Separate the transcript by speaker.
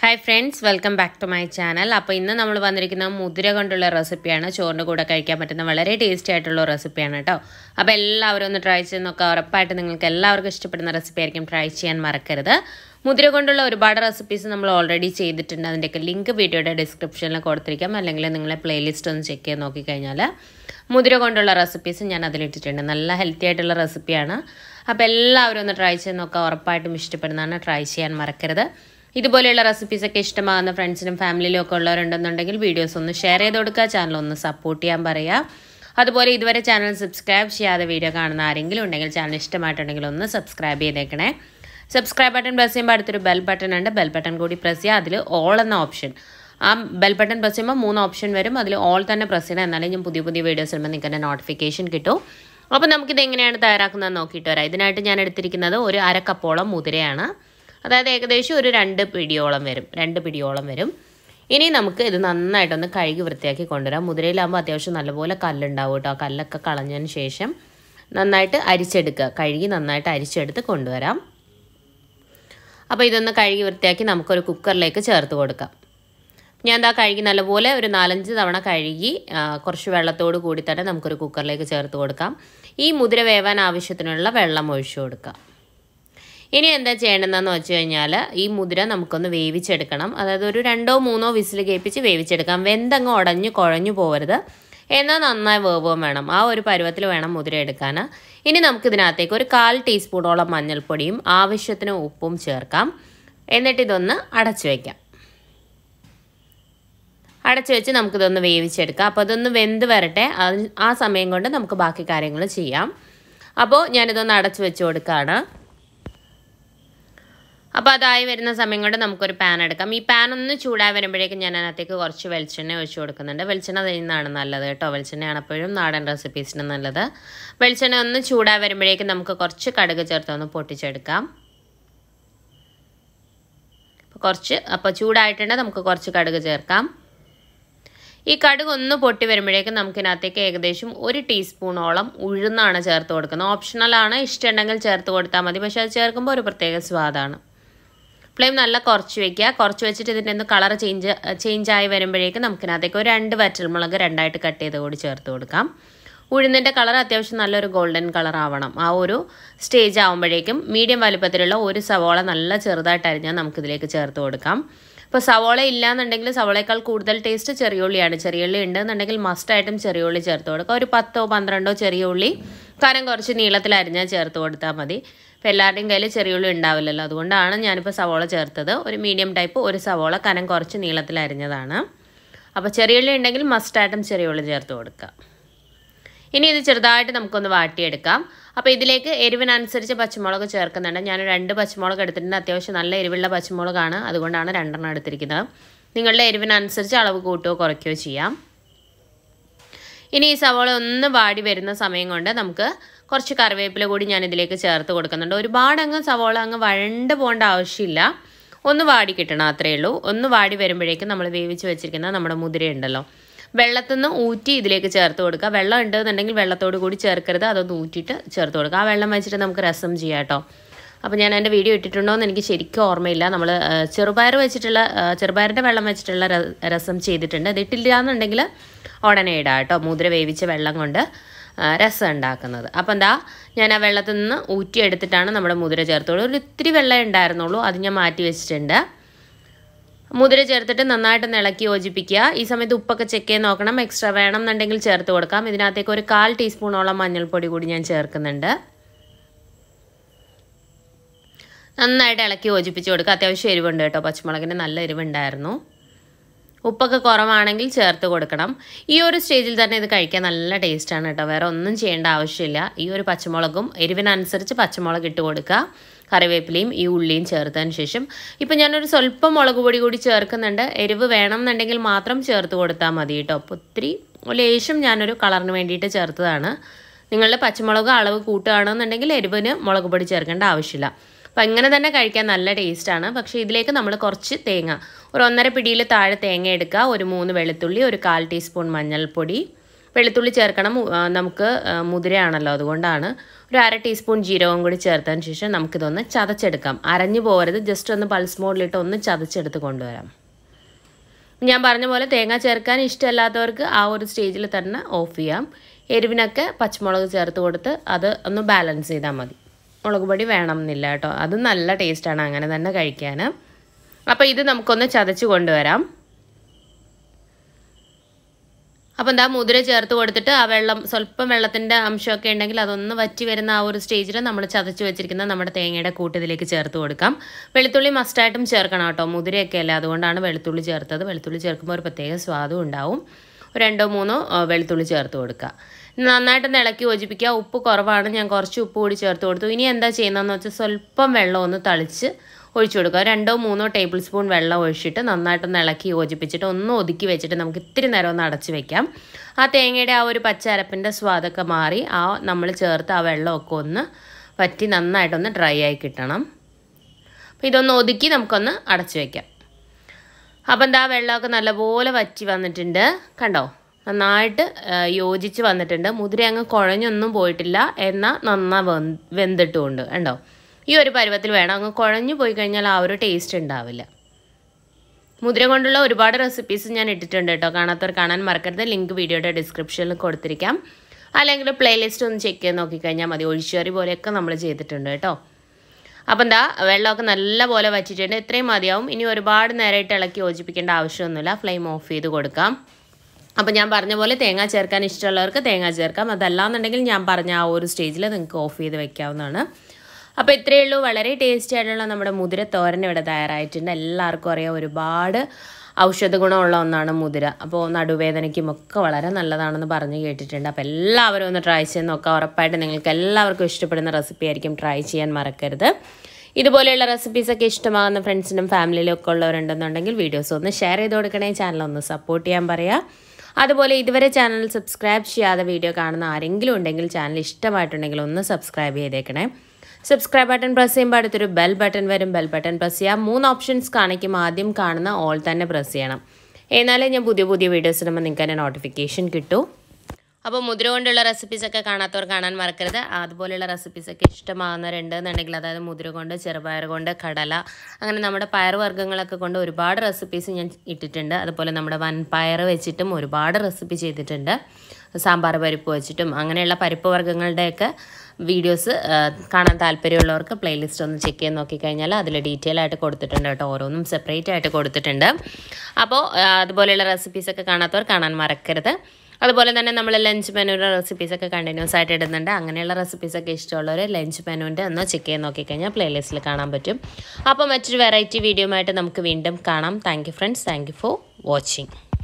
Speaker 1: hi friends welcome back to my channel അപ്പോൾ ഇന്ന് നമ്മൾ വന്നിരിക്കുന്ന മുതിര കൊണ്ടുള്ള റെസിപ്പിയാണ് ചോറിൻ്റെ കൂടെ കഴിക്കാൻ പറ്റുന്ന വളരെ ടേസ്റ്റി ആയിട്ടുള്ള റെസിപ്പിയാണ് കേട്ടോ അപ്പോൾ എല്ലാവരും ഒന്ന് ട്രൈ ചെയ്ത് നോക്കുക ഉറപ്പായിട്ട് നിങ്ങൾക്ക് എല്ലാവർക്കും ഇഷ്ടപ്പെടുന്ന റെസിപ്പി ആയിരിക്കും ട്രൈ ചെയ്യാൻ മറക്കരുത് മുതിര കൊണ്ടുള്ള ഒരുപാട് റെസിപ്പീസ് നമ്മൾ ഓൾറെഡി ചെയ്തിട്ടുണ്ട് അതിൻ്റെയൊക്കെ ലിങ്ക് വീഡിയോയുടെ ഡിസ്ക്രിപ്ഷനിൽ കൊടുത്തിരിക്കാം അല്ലെങ്കിൽ നിങ്ങളെ പ്ലേലിസ്റ്റ് ഒന്ന് ചെക്ക് ചെയ്ത് നോക്കിക്കഴിഞ്ഞാൽ മുതിര കൊണ്ടുള്ള റെസിപ്പീസ് ഞാൻ അതിലിട്ടിട്ടുണ്ട് നല്ല ഹെൽത്തി ആയിട്ടുള്ള റെസിപ്പിയാണ് അപ്പോൾ എല്ലാവരും ഒന്ന് ട്രൈ ചെയ്ത് നോക്കുക ഉറപ്പായിട്ടും ഇഷ്ടപ്പെടുന്നതാണ് ട്രൈ ചെയ്യാൻ മറക്കരുത് ഇതുപോലെയുള്ള റെസിപ്പീസൊക്കെ ഇഷ്ടമാകുന്ന ഫ്രണ്ട്സിനും ഫാമിലിയിലും ഒക്കെ ഉള്ളവരുണ്ടെന്നുണ്ടെങ്കിൽ വീഡിയോസ് ഒന്ന് ഷെയർ ചെയ്ത് കൊടുക്കുക ചാനൽ ഒന്ന് സപ്പോർട്ട് ചെയ്യാൻ പറയുക അതുപോലെ ഇതുവരെ ചാനൽ സബ്സ്ക്രൈബ് ചെയ്യാതെ വീഡിയോ കാണുന്ന ആരെങ്കിലും ഉണ്ടെങ്കിൽ ചാനൽ ഇഷ്ടമായിട്ടുണ്ടെങ്കിൽ ഒന്ന് സബ്സ്ക്രൈബ് ചെയ്തേക്കണേ സബ്സ്ക്രൈബ് ബട്ടൺ പ്രസ് ചെയ്യുമ്പോൾ അടുത്തൊരു ബെൽ ബട്ടൺ ഉണ്ട് ബെൽ ബട്ടൺ കൂടി പ്രസ് ചെയ്യുക അതിൽ ഓൾ എന്ന ഓപ്ഷൻ ആ ബെൽ ബട്ടൺ പ്രസ് ചെയ്യുമ്പോൾ മൂന്ന് ഓപ്ഷൻ വരും അതിൽ ഓൾ തന്നെ പ്രസ് ചെയ്യണം എന്നാലേ ഞാൻ പുതിയ പുതിയ വീഡിയോസ് വരുമ്പോൾ നിങ്ങൾക്ക് എൻ്റെ നോട്ടിഫിക്കേഷൻ കിട്ടും അപ്പോൾ നമുക്കിത് എങ്ങനെയാണ് തയ്യാറാക്കുന്നത് നോക്കിയിട്ട് വരാം ഇതിനായിട്ട് ഞാൻ എടുത്തിരിക്കുന്നത് ഒരു അര കപ്പോളം മുതിരയാണ് അതായത് ഏകദേശം ഒരു രണ്ട് പിടിയോളം വരും രണ്ട് പിടിയോളം വരും ഇനി നമുക്ക് ഇത് നന്നായിട്ടൊന്ന് കഴുകി വൃത്തിയാക്കി കൊണ്ടുവരാം മുതിരയിലാകുമ്പോൾ അത്യാവശ്യം നല്ലപോലെ കല്ലുണ്ടാവും കേട്ടോ ആ കല്ലൊക്കെ കളഞ്ഞതിന് ശേഷം നന്നായിട്ട് അരിച്ചെടുക്കുക കഴുകി നന്നായിട്ട് അരിച്ചെടുത്ത് കൊണ്ടുവരാം അപ്പോൾ ഇതൊന്ന് കഴുകി വൃത്തിയാക്കി നമുക്കൊരു കുക്കറിലേക്ക് ചേർത്ത് കൊടുക്കാം ഞാൻ എന്താ കഴുകി നല്ലപോലെ ഒരു നാലഞ്ച് തവണ കഴുകി കുറച്ച് വെള്ളത്തോട് കൂടി തന്നെ നമുക്കൊരു കുക്കറിലേക്ക് ചേർത്ത് കൊടുക്കാം ഈ മുതിര വേവാൻ ആവശ്യത്തിനുള്ള വെള്ളം ഒഴിച്ചു കൊടുക്കാം ഇനി എന്താ ചെയ്യേണ്ടതെന്ന് വെച്ച് കഴിഞ്ഞാൽ ഈ മുതിര നമുക്കൊന്ന് വേവിച്ചെടുക്കണം അതായത് ഒരു രണ്ടോ മൂന്നോ വിസിൽ കേൾപ്പിച്ച് വേവിച്ചെടുക്കാം വെന്തങ്ങ് ഉടഞ്ഞു കുഴഞ്ഞു പോകരുത് എന്നാൽ നന്നായി വേവുകയും വേണം ആ ഒരു പരുവത്തിൽ വേണം മുതിര എടുക്കാൻ ഇനി നമുക്കിതിനകത്തേക്ക് ഒരു കാൽ ടീസ്പൂണോളം മഞ്ഞൾപ്പൊടിയും ആവശ്യത്തിന് ഉപ്പും ചേർക്കാം എന്നിട്ട് ഇതൊന്ന് അടച്ചു വയ്ക്കാം അടച്ചു വെച്ച് നമുക്കിതൊന്ന് വേവിച്ചെടുക്കാം അപ്പോൾ അതൊന്ന് വെന്ത് വരട്ടെ ആ സമയം കൊണ്ട് നമുക്ക് ബാക്കി കാര്യങ്ങൾ ചെയ്യാം അപ്പോൾ ഞാനിതൊന്ന് അടച്ചു വെച്ച് കൊടുക്കുകയാണ് അപ്പോൾ അതായി വരുന്ന സമയം കൊണ്ട് നമുക്കൊരു പാൻ എടുക്കാം ഈ പാൻ ഒന്ന് ചൂടായി വരുമ്പോഴേക്കും ഞാൻ അതിനകത്തേക്ക് കുറച്ച് വെളിച്ചെണ്ണ ഒഴിച്ച് കൊടുക്കുന്നുണ്ട് വെളിച്ചെണ്ണ തരുന്നതാണ് നല്ലത് കേട്ടോ വെളിച്ചെണ്ണയാണ് എപ്പോഴും നാടൻ റെസിപ്പീസിന് നല്ലത് വെളിച്ചെണ്ണ ഒന്ന് ചൂടായി വരുമ്പോഴേക്കും നമുക്ക് കുറച്ച് കടുക് ചേർത്ത് ഒന്ന് പൊട്ടിച്ചെടുക്കാം കുറച്ച് അപ്പോൾ ചൂടായിട്ടുണ്ട് നമുക്ക് കുറച്ച് കടുക് ചേർക്കാം ഈ കടുക് ഒന്ന് പൊട്ടി വരുമ്പോഴേക്കും നമുക്കിനകത്തേക്ക് ഏകദേശം ഒരു ടീസ്പൂണോളം ഉഴുന്നാണ് ചേർത്ത് കൊടുക്കുന്നത് ഓപ്ഷണലാണ് ഇഷ്ടമുണ്ടെങ്കിൽ ചേർത്ത് കൊടുത്താൽ മതി പക്ഷേ അത് ചേർക്കുമ്പോൾ ഒരു പ്രത്യേക സ്വാദാണ് ഫ്ലെയിം നല്ല കുറച്ച് വെക്കുക കുറച്ച് വെച്ചിട്ട് ഇതിൻ്റെ ഒന്ന് കളർ ചേഞ്ച് ചേഞ്ച് ആയി വരുമ്പോഴേക്കും നമുക്കിനകത്തേക്ക് ഒരു രണ്ട് വറ്റൽമുളക് രണ്ടായിട്ട് കട്ട് ചെയ്ത് കൂടി ചേർത്ത് കൊടുക്കാം ഉഴുന്നിൻ്റെ കളർ അത്യാവശ്യം നല്ലൊരു ഗോൾഡൻ കളർ ആവണം ആ ഒരു സ്റ്റേജ് ആകുമ്പോഴേക്കും മീഡിയം വലുപ്പത്തിലുള്ള ഒരു സവോള നല്ല ചെറുതായിട്ട് അരിഞ്ഞാൽ നമുക്കിതിലേക്ക് ചേർത്ത് കൊടുക്കാം ഇപ്പോൾ സവോള ഇല്ലാന്നുണ്ടെങ്കിൽ സവോളയേക്കാൾ കൂടുതൽ ടേസ്റ്റ് ചെറിയുള്ളിയാണ് ചെറിയുള്ളി ഉണ്ടെന്നുണ്ടെങ്കിൽ മസ്റ്റായിട്ടും ചെറിയുള്ളി ചേർത്ത് കൊടുക്കുക ഒരു പത്തോ പന്ത്രണ്ടോ ചെറിയ ഉള്ളി കനം കുറച്ച് നീളത്തിൽ അരിഞ്ഞാൽ ചേർത്ത് കൊടുത്താൽ മതി ഇപ്പോൾ എല്ലാവരുടെയും കയ്യിൽ ചെറിയുള്ളി ഉണ്ടാവില്ലല്ലോ അതുകൊണ്ടാണ് ഞാനിപ്പോൾ സവോള ചേർത്തത് ഒരു മീഡിയം ടൈപ്പ് ഒരു സവോള കനം കുറച്ച് നീളത്തിൽ അരിഞ്ഞതാണ് അപ്പോൾ ചെറിയുള്ളി ഉണ്ടെങ്കിൽ മസ്റ്റായിട്ടും ചെറിയുള്ളി ചേർത്ത് കൊടുക്കുക ഇനി ഇത് ചെറുതായിട്ട് നമുക്കൊന്ന് വാട്ടിയെടുക്കാം അപ്പോൾ ഇതിലേക്ക് എരിവിനനുസരിച്ച് പച്ചമുളക് ചേർക്കുന്നുണ്ട് ഞാൻ രണ്ട് പച്ചമുളക് എടുത്തിട്ടുണ്ട് അത്യാവശ്യം നല്ല എരിവുള്ള പച്ചമുളകാണ് അതുകൊണ്ടാണ് രണ്ടെണ്ണം എടുത്തിരിക്കുന്നത് നിങ്ങളുടെ എരിവിനനുസരിച്ച് അളവ് കൂട്ടുകയോ കുറയ്ക്കുകയോ ചെയ്യാം ഇനി ഈ സവോള ഒന്ന് വാടി വരുന്ന സമയം കൊണ്ട് നമുക്ക് കുറച്ച് കറിവേപ്പില കൂടി ഞാൻ ഇതിലേക്ക് ചേർത്ത് കൊടുക്കുന്നുണ്ട് ഒരുപാട് അങ്ങ് സവോള അങ്ങ് വഴണ്ട് പോകേണ്ട ആവശ്യമില്ല ഒന്ന് വാടി കിട്ടണം അത്രയേ ഉള്ളൂ ഒന്ന് വാടി വരുമ്പോഴേക്കും നമ്മൾ വേവിച്ച് വെച്ചിരിക്കുന്ന നമ്മുടെ മുതിരയുണ്ടല്ലോ വെള്ളത്തിൽ നിന്ന് ഊറ്റി ഇതിലേക്ക് ചേർത്ത് കൊടുക്കുക വെള്ളം ഉണ്ടെന്നുണ്ടെങ്കിൽ വെള്ളത്തോട് കൂടി ചേർക്കരുത് അതൊന്ന് ഊറ്റിയിട്ട് ചേർത്ത് കൊടുക്കുക ആ വെള്ളം വെച്ചിട്ട് നമുക്ക് രസം ചെയ്യാം കേട്ടോ അപ്പോൾ ഞാൻ എൻ്റെ വീഡിയോ ഇട്ടിട്ടുണ്ടോ എന്ന് എനിക്ക് ശരിക്കും ഓർമ്മയില്ല നമ്മൾ ചെറുപയർ വെച്ചിട്ടുള്ള ചെറുപയറിൻ്റെ വെള്ളം വെച്ചിട്ടുള്ള രസം ചെയ്തിട്ടുണ്ട് അത് ഇട്ടില്ല എന്നുണ്ടെങ്കിൽ ഉടനെ ഇടാം കേട്ടോ മുതിര വേവിച്ച വെള്ളം കൊണ്ട് രസം ഉണ്ടാക്കുന്നത് അപ്പോൾ എന്താ ഞാൻ ആ വെള്ളത്തിൽ നിന്ന് ഊറ്റിയെടുത്തിട്ടാണ് നമ്മുടെ മുതിര ചേർത്തോളൂ ഒരു ഇത്തിരി വെള്ളം ഉണ്ടായിരുന്നുള്ളൂ അത് ഞാൻ മാറ്റി വെച്ചിട്ടുണ്ട് മുതിര ചേർത്തിട്ട് നന്നായിട്ട് ഇളക്കി യോജിപ്പിക്കുക ഈ സമയത്ത് ഉപ്പൊക്കെ ചെക്ക് ചെയ്ത് നോക്കണം എക്സ്ട്രാ വേണം എന്നുണ്ടെങ്കിൽ ചേർത്ത് കൊടുക്കാം ഇതിനകത്തേക്ക് ഒരു കാൽ ടീസ്പൂണോളം മഞ്ഞൾപ്പൊടി കൂടി ഞാൻ ചേർക്കുന്നുണ്ട് നന്നായിട്ട് ഇളക്കി യോജിപ്പിച്ച് കൊടുക്കുക അത്യാവശ്യം എരിവുണ്ട് കേട്ടോ പച്ചമുളകിന് നല്ല എരിവുണ്ടായിരുന്നു ഉപ്പൊക്കെ കുറവാണെങ്കിൽ ചേർത്ത് കൊടുക്കണം ഈ ഒരു സ്റ്റേജിൽ തന്നെ ഇത് കഴിക്കാൻ നല്ല ടേസ്റ്റാണ് കേട്ടോ വേറെ ഒന്നും ചെയ്യേണ്ട ആവശ്യമില്ല ഈ ഒരു പച്ചമുളകും എരിവിനനുസരിച്ച് പച്ചമുളക് ഇട്ട് കൊടുക്കുക കറിവേപ്പിലയും ഈ ഉള്ളിയും ചേർത്തതിന് ശേഷം ഇപ്പം ഞാനൊരു സ്വല്പം മുളക് പൊടി കൂടി ചേർക്കുന്നുണ്ട് എരിവ് വേണം എന്നുണ്ടെങ്കിൽ മാത്രം ചേർത്ത് കൊടുത്താൽ മതി കേട്ടോ അപ്പോൾ ഒത്തിരി ലേശം ഞാനൊരു കളറിന് വേണ്ടിയിട്ട് ചേർത്തതാണ് നിങ്ങളുടെ പച്ചമുളക് അളവ് കൂട്ടുകയാണെന്നുണ്ടെങ്കിൽ എരിവിന് മുളക് പൊടി ചേർക്കേണ്ട ആവശ്യമില്ല അപ്പം ഇങ്ങനെ തന്നെ കഴിക്കാൻ നല്ല ടേസ്റ്റാണ് പക്ഷേ ഇതിലേക്ക് നമ്മൾ കുറച്ച് തേങ്ങ ഒരു ഒന്നര പിടിയിൽ താഴെ തേങ്ങ എടുക്കുക ഒരു മൂന്ന് വെളുത്തുള്ളി ഒരു കാൽ ടീസ്പൂൺ മഞ്ഞൾപ്പൊടി വെളുത്തുള്ളി ചേർക്കണം ആ, നമുക്ക് ആ, മുതിരയാണല്ലോ അതുകൊണ്ടാണ് ഒരു അര ടീസ്പൂൺ ജീരകം കൂടി ചേർത്തതിന് ശേഷം നമുക്കിതൊന്ന് ചതച്ചെടുക്കാം അരഞ്ഞു പോകരുത് ജസ്റ്റ് ഒന്ന് പൾസ് മോഡിലിട്ട് ഒന്ന് ചതച്ചെടുത്ത് കൊണ്ടുവരാം ഞാൻ പറഞ്ഞ പോലെ തേങ്ങ ചേർക്കാൻ ഇഷ്ടമല്ലാത്തവർക്ക് ആ ഒരു സ്റ്റേജിൽ തന്നെ ഓഫ് ചെയ്യാം എരിവിനൊക്കെ പച്ചമുളക് ചേർത്ത് കൊടുത്ത് അത് ഒന്ന് ബാലൻസ് ചെയ്താൽ മതി മുളക് പൊടി വേണം എന്നില്ല കേട്ടോ അത് നല്ല ടേസ്റ്റാണ് അങ്ങനെ തന്നെ കഴിക്കാൻ അപ്പോൾ ഇത് നമുക്കൊന്ന് ചതച്ച് കൊണ്ടുവരാം അപ്പം എന്താ മുതിര ചേർത്ത് കൊടുത്തിട്ട് ആ വെള്ളം സ്വല്പം വെള്ളത്തിൻ്റെ അംശമൊക്കെ ഉണ്ടെങ്കിൽ അതൊന്ന് വറ്റി വരുന്ന ആ ഒരു സ്റ്റേജിൽ നമ്മൾ ചതച്ച് വെച്ചിരിക്കുന്ന നമ്മുടെ തേങ്ങയുടെ കൂട്ട് ഇതിലേക്ക് ചേർത്ത് കൊടുക്കാം വെളുത്തുള്ളി മസ്റ്റായിട്ടും ചേർക്കണം കേട്ടോ മുതിരയൊക്കെ അല്ലേ അതുകൊണ്ടാണ് വെളുത്തുള്ളി ചേർത്തത് വെളുത്തുള്ളി ചേർക്കുമ്പോൾ ഒരു പ്രത്യേക സ്വാദും ഉണ്ടാവും ഒരു രണ്ടോ മൂന്നോ ആ, വെളുത്തുള്ളി ചേർത്ത് കൊടുക്കുക നന്നായിട്ടൊന്ന് ഇളക്കി യോജിപ്പിക്കുക ഉപ്പ് കുറവാണ് ഞാൻ കുറച്ച് ഉപ്പ് കൂടി ചേർത്ത് കൊടുത്തു ഇനി എന്താ ചെയ്യുന്നതെന്ന് വെച്ചാൽ സ്വല്പം വെള്ളം ഒന്ന് തളിച്ച് ഒഴിച്ചു കൊടുക്കുക രണ്ടോ മൂന്നോ ടേബിൾ സ്പൂൺ വെള്ളം ഒഴിച്ചിട്ട് നന്നായിട്ടൊന്ന് ഇളക്കി യോജിപ്പിച്ചിട്ട് ഒന്ന് ഒതുക്കി വെച്ചിട്ട് നമുക്ക് ഇത്തിരി നേരം ഒന്ന് അടച്ച് വെക്കാം ആ തേങ്ങയുടെ ആ ഒരു പച്ച അരപ്പിൻ്റെ സ്വാദൊക്കെ മാറി ആ നമ്മൾ ചേർത്ത് ആ വെള്ളമൊക്കെ ഒന്ന് വറ്റി നന്നായിട്ടൊന്ന് ഡ്രൈ ആയി കിട്ടണം അപ്പോൾ ഇതൊന്ന് ഒതുക്കി നമുക്കൊന്ന് അടച്ച് വെക്കാം അപ്പം എന്താ വെള്ളമൊക്കെ നല്ലപോലെ വറ്റി വന്നിട്ടുണ്ട് കണ്ടോ നന്നായിട്ട് ആ, യോജിച്ച് വന്നിട്ടുണ്ട് മുതിര അങ്ങ് കുഴഞ്ഞൊന്നും പോയിട്ടില്ല എന്നാൽ നന്നാ വെന്ത് വെന്തിട്ടുമുണ്ട് കണ്ടോ ഈ ഒരു പരുവത്തിൽ വേണം അങ്ങ് കുഴഞ്ഞു പോയി കഴിഞ്ഞാൽ ആ ഒരു ടേസ്റ്റ് ഉണ്ടാവില്ല മുതിര കൊണ്ടുള്ള ഒരുപാട് റെസിപ്പീസ് ഞാൻ ഇട്ടിട്ടുണ്ട് കേട്ടോ കാണാത്തവർ കാണാൻ മറക്കരുത് ലിങ്ക് വീഡിയോയുടെ ഡിസ്ക്രിപ്ഷനിൽ കൊടുത്തിരിക്കാം അല്ലെങ്കിൽ പ്ലേലിസ്റ്റ് ഒന്ന് ചെക്ക് ചെയ്ത് നോക്കിക്കഴിഞ്ഞാൽ മതി ഒഴിച്ചുകറി പോലെയൊക്കെ നമ്മൾ ചെയ്തിട്ടുണ്ട് കേട്ടോ അപ്പം എന്താ വെള്ളമൊക്കെ നല്ലപോലെ വറ്റിയിട്ടുണ്ട് ഇത്രയും മതിയാവും ഇനി ഒരുപാട് നേരമായിട്ട് ഇളക്കി യോജിപ്പിക്കേണ്ട ആവശ്യമൊന്നുമില്ല ഫ്ലെയിം ഓഫ് ചെയ്ത് കൊടുക്കാം അപ്പം ഞാൻ പറഞ്ഞ പോലെ തേങ്ങ ചേർക്കാൻ ഇഷ്ടമുള്ളവർക്ക് തേങ്ങ ചേർക്കാം അതല്ലാന്നുണ്ടെങ്കിൽ ഞാൻ പറഞ്ഞ ആ ഒരു സ്റ്റേജിൽ നിങ്ങൾക്ക് ഓഫ് ചെയ്ത് വെക്കാവുന്നതാണ് അപ്പോൾ ഇത്രയേ ഉള്ളൂ വളരെ ടേസ്റ്റി ആയിട്ടുള്ള നമ്മുടെ മുതിര തോരൻ ഇവിടെ തയ്യാറായിട്ടുണ്ട് എല്ലാവർക്കും അറിയാം ഒരുപാട് ഔഷധ ഗുണമുള്ള ഒന്നാണ് മുതിര അപ്പോൾ നടുവേദനയ്ക്കും ഒക്കെ വളരെ നല്ലതാണെന്ന് പറഞ്ഞ് കേട്ടിട്ടുണ്ട് അപ്പോൾ എല്ലാവരും ഒന്ന് ട്രൈ ചെയ്ത് നോക്കുക ഉറപ്പായിട്ട് നിങ്ങൾക്ക് എല്ലാവർക്കും ഇഷ്ടപ്പെടുന്ന റെസിപ്പി ആയിരിക്കും ട്രൈ ചെയ്യാൻ മറക്കരുത് ഇതുപോലെയുള്ള റെസിപ്പീസൊക്കെ ഇഷ്ടമാകുന്ന ഫ്രണ്ട്സിനും ഫാമിലിയിലും ഒക്കെ ഉള്ളവരുണ്ടെന്നുണ്ടെങ്കിൽ വീഡിയോസ് ഒന്ന് ഷെയർ ചെയ്ത് കൊടുക്കണേ ചാനൽ ഒന്ന് സപ്പോർട്ട് ചെയ്യാൻ പറയാം അതുപോലെ ഇതുവരെ ചാനൽ സബ്സ്ക്രൈബ് ചെയ്യാതെ വീഡിയോ കാണുന്ന ആരെങ്കിലും ഉണ്ടെങ്കിൽ ചാനൽ ഇഷ്ടമായിട്ടുണ്ടെങ്കിൽ ഒന്ന് സബ്സ്ക്രൈബ് ചെയ്തേക്കണേ സബ്സ്ക്രൈബ് ബട്ടൺ പ്രസ് ചെയ്യുമ്പോൾ അടുത്തൊരു ബെൽ ബട്ടൺ വരും ബെൽ ബട്ടൺ പ്രസ് ചെയ്യാം മൂന്ന് ഓപ്ഷൻസ് കാണിക്കും ആദ്യം കാണുന്ന ഓൾ തന്നെ പ്രസ് ചെയ്യണം എന്നാലേ ഞാൻ പുതിയ പുതിയ വീഡിയോസ് ഇടുമ്പോൾ നിങ്ങൾക്ക് തന്നെ നോട്ടിഫിക്കേഷൻ കിട്ടൂ അപ്പോൾ മുദ്ര കൊണ്ടുള്ള റെസിപ്പീസൊക്കെ കാണാത്തവർ കാണാൻ മറക്കരുത് അതുപോലെയുള്ള റെസിപ്പീസൊക്കെ ഇഷ്ടമാകുന്നവരുണ്ട് എന്നുണ്ടെങ്കിൽ അതായത് മുദ്ര കൊണ്ട് ചെറുപയർ കൊണ്ട് കടല അങ്ങനെ നമ്മുടെ പയർ വർഗ്ഗങ്ങളൊക്കെ കൊണ്ട് ഒരുപാട് റെസിപ്പീസ് ഞാൻ ഇട്ടിട്ടുണ്ട് അതുപോലെ നമ്മുടെ വൻപയർ വെച്ചിട്ടും ഒരുപാട് റെസിപ്പി ചെയ്തിട്ടുണ്ട് സാമ്പാർ പരിപ്പ് വെച്ചിട്ടും അങ്ങനെയുള്ള പരിപ്പ് വർഗ്ഗങ്ങളുടെയൊക്കെ വീഡിയോസ് കാണാൻ താല്പര്യമുള്ളവർക്ക് പ്ലേലിസ്റ്റ് ഒന്ന് ചെക്ക് ചെയ്ത് നോക്കിക്കഴിഞ്ഞാൽ അതിൽ ഡീറ്റെയിൽ ആയിട്ട് കൊടുത്തിട്ടുണ്ട് കേട്ടോ ഓരോന്നും സെപ്പറേറ്റ് ആയിട്ട് കൊടുത്തിട്ടുണ്ട് അപ്പോൾ ആ, അതുപോലെയുള്ള റെസിപ്പീസൊക്കെ കാണാത്തവർ കാണാൻ മറക്കരുത് അതുപോലെ തന്നെ നമ്മൾ ലഞ്ച് മെനുവിൻ്റെ റെസിപ്പീസൊക്കെ കണ്ടിന്യൂസ് ആയിട്ട് ഇടുന്നുണ്ട് അങ്ങനെയുള്ള റെസിപ്പീസൊക്കെ ഇഷ്ടമുള്ളവർ ലഞ്ച് മെനുവിൻ്റെ ഒന്ന് ചെക്ക് ചെയ്ത് നോക്കിക്കഴിഞ്ഞാൽ പ്ലേലിസ്റ്റിൽ കാണാൻ പറ്റും അപ്പോൾ മറ്റൊരു വെറൈറ്റി വീഡിയോ ആയിട്ട് നമുക്ക് വീണ്ടും കാണാം thank you friends thank you for watching